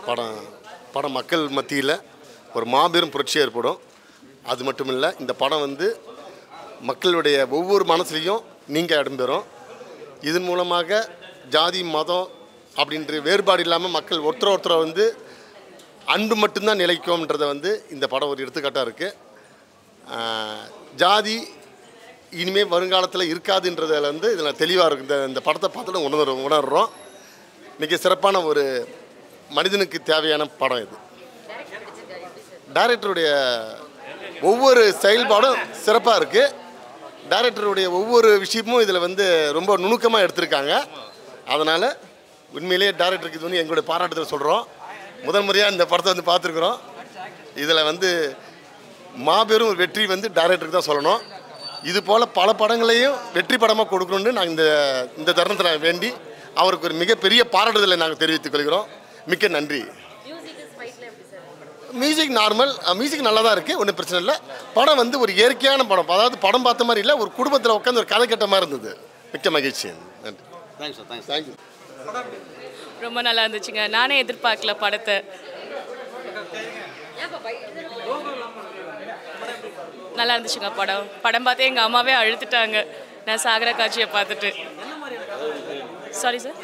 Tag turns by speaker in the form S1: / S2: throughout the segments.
S1: படம் படம் மக்கள் மத்தியில் ஒரு மாபெரும் புரட்சி ஏற்படும் அது மட்டும் இல்லை இந்த படம் வந்து மக்களுடைய ஒவ்வொரு மனசுலையும் நீங்கள் இடம்பெறும் இதன் மூலமாக ஜாதி மதம் அப்படின்ற வேறுபாடு இல்லாமல் மக்கள் ஒருத்தர் ஒருத்தரை வந்து அன்பு மட்டும்தான் நிலைக்கும்ன்றதை வந்து இந்த படம் ஒரு எடுத்துக்காட்டாக இருக்குது ஜாதி இனிமேல் வருங்காலத்தில் இருக்காதுன்றதில் வந்து இதில் தெளிவாக இருக்கு இந்த இந்த படத்தை பார்த்துட்டு உணர் உணர்றோம் மிக சிறப்பான ஒரு மனிதனுக்கு தேவையான படம் இது டைரக்டருடைய ஒவ்வொரு செயல்பாடும் சிறப்பாக இருக்குது டைரக்டருடைய ஒவ்வொரு விஷயமும் இதில் வந்து ரொம்ப நுணுக்கமாக எடுத்திருக்காங்க அதனால் உண்மையிலேயே டைரக்டருக்கு இது வந்து எங்களுடைய பாராட்டுதல் சொல்கிறோம் முதல் முறையாக இந்த படத்தை வந்து பார்த்துருக்குறோம் இதில் வந்து மாபெரும் ஒரு வெற்றி வந்து டைரக்டருக்கு தான் சொல்லணும் இது போல் பல படங்களையும் வெற்றி படமாக கொடுக்கணும்னு நாங்கள் இந்த இந்த தருணத்தில் வேண்டி அவருக்கு ஒரு மிகப்பெரிய பாராட்டுதலை நாங்கள் தெரிவித்துக் கொள்கிறோம் மிக்க நன்றி மியூசிக் நார்மல் மியூசிக் நல்லா தான் இருக்குது ஒன்றும் பிரச்சனை இல்லை படம் வந்து ஒரு இயற்கையான படம் அதாவது படம் பார்த்த மாதிரி இல்லை ஒரு குடும்பத்தில் உட்காந்து ஒரு கதை கேட்ட மாதிரி இருந்தது மிக்க மகிழ்ச்சி நன்றி
S2: தேங்க்ஸ் சார் தேங்க்ஸ்
S1: தேங்க்யூ
S3: ரொம்ப நல்லா இருந்துச்சுங்க நானே எதிர்பார்க்கல படத்தை நல்லா இருந்துச்சுங்க படம் படம் பார்த்தே எங்கள் அம்மாவே அழுத்துட்டாங்க நான் சாகர காட்சியை பார்த்துட்டு சாரி சார்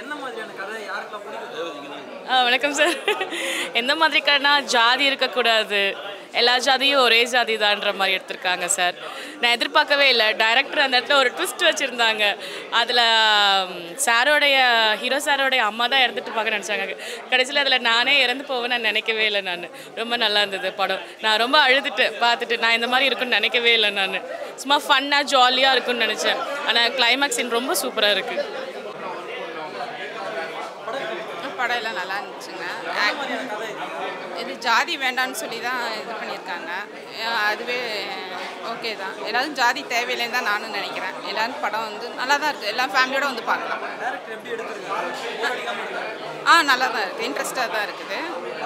S3: ஆ வணக்கம் சார் எந்த மாதிரி கடைனா ஜாதி இருக்கக்கூடாது எல்லா ஜாதியும் ஒரே ஜாதி தான்ற மாதிரி எடுத்திருக்காங்க சார் நான் எதிர்பார்க்கவே இல்லை டைரக்டர் அந்த இடத்துல ஒரு ட்விஸ்ட் வச்சுருந்தாங்க அதில் சாரோடைய ஹீரோ சாரோடைய அம்மா தான் இறந்துட்டு பார்க்க நினச்சாங்க கடைசியில் அதில் நானே இறந்து போவேன்னு நான் நினைக்கவே இல்லை நான் ரொம்ப நல்லா இருந்தது படம் நான் ரொம்ப அழுதுட்டு பார்த்துட்டு நான் இந்த மாதிரி இருக்குன்னு நினைக்கவே இல்லை நான் சும்மா ஃபன்னாக ஜாலியாக இருக்குன்னு நினச்சேன் ஆனால் கிளைமேக்ஸ் சீன் ரொம்ப சூப்பராக இருக்குது
S4: படம் எல்லாம் நல்லா இருந்துச்சுங்க இது ஜாதி வேண்டாம்னு சொல்லி தான் இது பண்ணியிருக்காங்க அஹ் அதுவே ஓகே தான் எல்லாரும் ஜாதி தேவையில்லைன்னு தான் நானும் நினைக்கிறேன் எல்லாரும் படம் வந்து நல்லா தான் இருக்குது எல்லா ஃபேமிலியோட வந்து பார்க்கலாம் ஆ நல்லா தான் இருக்குது இன்ட்ரெஸ்டாக தான் இருக்குது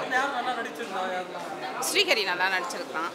S4: ஸ்ரீஹரி நல்லா நடிச்சிருக்கான்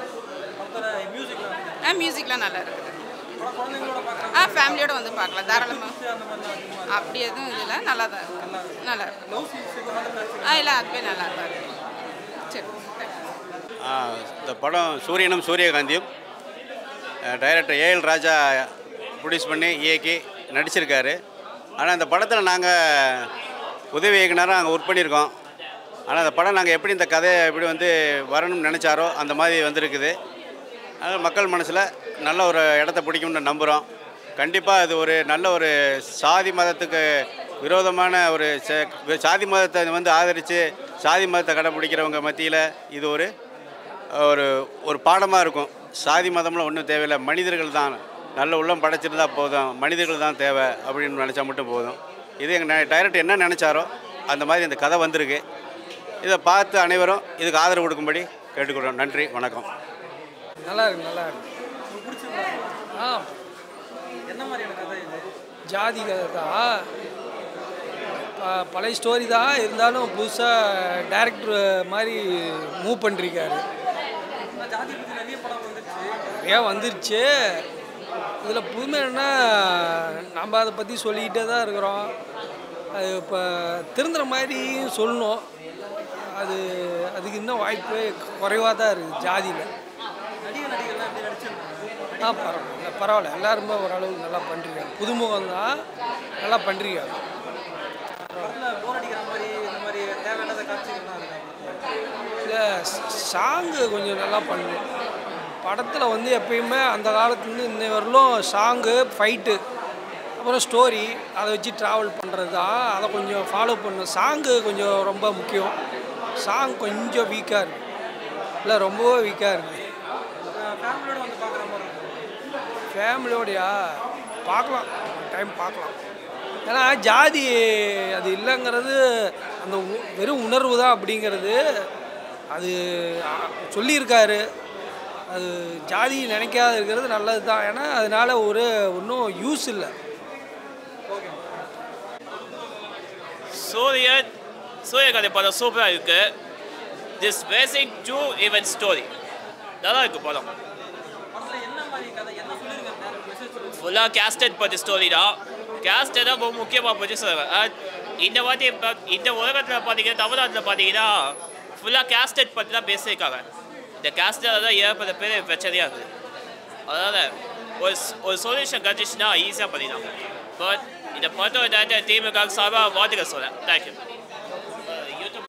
S4: ஆ மியூசிக்லாம் நல்லா இருக்குது ஆ ஃபேமிலியோட வந்து பார்க்கலாம் தாராளமாக அப்படி எதுவும் இல்லை நல்லா தான் இருக்கு நல்லா இருக்கு ஆ இல்லை அதுவே நல்லா தான் இருக்கு சரி
S2: ஆ, இந்த படம் சூரியனும் சூரியகாந்தியும் டைரக்டர் ஏஎல் ராஜா ப்ரொடியூஸ் பண்ணி இயக்கி நடிச்சிருக்காரு ஆனால் இந்த படத்தில் நாங்கள் உதவி இயக்குனராக அங்கே ஒர்க் பண்ணியிருக்கோம் ஆனால் அந்த படம் நாங்கள் எப்படி இந்த கதையை எப்படி வந்து வரணும்னு நினச்சாரோ அந்த மாதிரி வந்திருக்குது அதனால் மக்கள் மனசில் நல்ல ஒரு இடத்த பிடிக்கும்னு நம்புகிறோம் கண்டிப்பாக இது ஒரு நல்ல ஒரு சாதி மதத்துக்கு விரோதமான ஒரு ச- சாதி மதத்தை வந்து ஆதரித்து சாதி மதத்தை கடைப்பிடிக்கிறவங்க மத்தியில் இது ஒரு ஒரு ஒரு பாடமாக இருக்கும் சாதி மதம்லாம் ஒன்றும் தேவையில்லை மனிதர்கள் தான் நல்ல உள்ளம் படைச்சிருந்தா போதும் மனிதர்கள் தான் தேவை அப்படின்னு நினச்சா மட்டும் போதும் இது எங்கள் டைரக்டர் என்ன நினச்சாரோ அந்த மாதிரி இந்த கதை வந்திருக்கு இதை பார்த்து அனைவரும் இதுக்கு ஆதரவு கொடுக்கும்படி கேட்டுக்கிறோம் நன்றி வணக்கம்
S5: நல்லா இருக்கு நல்லா இருக்கு ஆ ஜாதி கதை தான் ப- பழைய ஸ்டோரி தான் இருந்தாலும் புதுசாக டேரக்டர் மாதிரி மூவ் பண்ணிருக்காரு நிறையா வந்துருச்சு இதில் புதுமை என்ன நம்ம அதை பற்றி சொல்லிக்கிட்டே தான் இருக்கிறோம் அது இப்போ திருந்துற மாதிரியும் சொல்லணும் அது அதுக்கு இன்னும் வாய்ப்பு குறைவாக தான் இருக்குது ஜாதியில் ஆ பரவாயில்ல பரவாயில்ல எல்லாருமே ஓரளவுக்கு நல்லா பண்ணுறீங்க புதுமுகம் தான் நல்லா பண்ணுறீங்க இல்லை சாங்கு கொஞ்சம் நல்லா பண்ணு படத்தில் வந்து எப்பயுமே அந்த காலத்துலேருந்து இன்னை வரலும் சாங்கு ஃபைட்டு அப்புறம் ஸ்டோரி அதை வச்சு ட்ராவல் பண்ணுறது தான் அதை கொஞ்சம் ஃபாலோ பண்ணும் சாங்கு கொஞ்சம் ரொம்ப முக்கியம் சாங் கொஞ்சம் வீக்காக இருக்குது இல்லை ரொம்பவே வீக்காக இருக்குது ஃபேமிலியோடையா பார்க்கலாம் டைம் பார்க்கலாம் ஏன்னா ஜாதி அது இல்லைங்கிறது அந்த உ- வெறும் உணர்வு தான் அப்படிங்கிறது அது ஆ, சொல்லியிருக்காரு அது ஜாதி நினைக்காத இருக்கிறது நல்லது தான் ஏன்னா அதனால ஒரு ஒன்றும் யூஸ் இல்லை
S6: சூரியன் சூரியகாந்தி படம் சூப்பராக இருக்கு this basic to event story நல்லா இருக்கு படம் ஃபுல்லாக கேஸ்டட் பற்றி ஸ்டோரி தான் கேஸ்டட் தான் ரொம்ப முக்கியமாக பற்றி சொல்லுவேன் இந்த வாட்டி இப்போ இந்த உலகத்தில் பார்த்தீங்கன்னா தமிழ்நாட்டில் பார்த்தீங்கன்னா ஃபுல்லாக கேஸ்டட் பற்றி தான் பேசியிருக்காங்க இந்த கேஸ்டட் தான் ஏற்பட பேர் பிரச்சனையாக இருக்குது அதனால் ஒரு ஸ்- ஒரு சொல்யூஷன் கிடச்சிச்சுன்னா ஈஸியாக பண்ணிடலாம் பட் இந்த படத்தோட டேரக்டர் டீமுக்காக சார்பாக வாழ்த்துக்க சொல்கிறேன் தேங்க்யூ